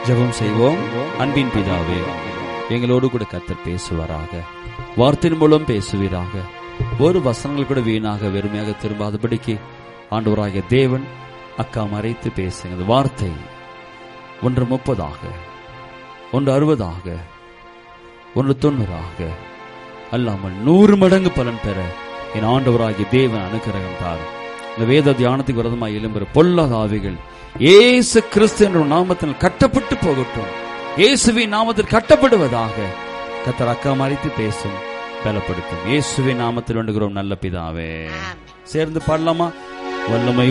ஜெபம் செய்வோம் அன்பின் பிதாவே எங்களோடு கூட கத்தர் பேசுவாராக வார்த்தையின் மூலம் பேசுவீராக ஒரு வசனங்கள் கூட வீணாக வெறுமையாக திரும்பாதபடிக்கு ஆண்டவராகிய தேவன் அக்கா மறைத்து பேசுங்க அந்த வார்த்தை ஒன்று முப்பதாக ஒன்று அறுபதாக ஒன்று தொண்ணூறாக அல்லாமல் நூறு மடங்கு பலன் பெற என் ஆண்டவராகிய தேவன் அனுக்கிரகம் தாரும் இந்த வேத தியானத்துக்கு விரதமாக எழும்புற பொல்லாத ஆவிகள் ஏசு கிறிஸ்து என்ற நாமத்தில் கட்டப்பட்டு போகட்டும் இயேசுவின் நாமத்தில் கட்டப்படுவதாக கத்தர் அக்கா மறைத்து பேசும் பலப்படுத்தும் இயேசுவின் நாமத்தில் வேண்டுகிறோம் நல்ல பிதாவே சேர்ந்து பாடலாமா வல்லமை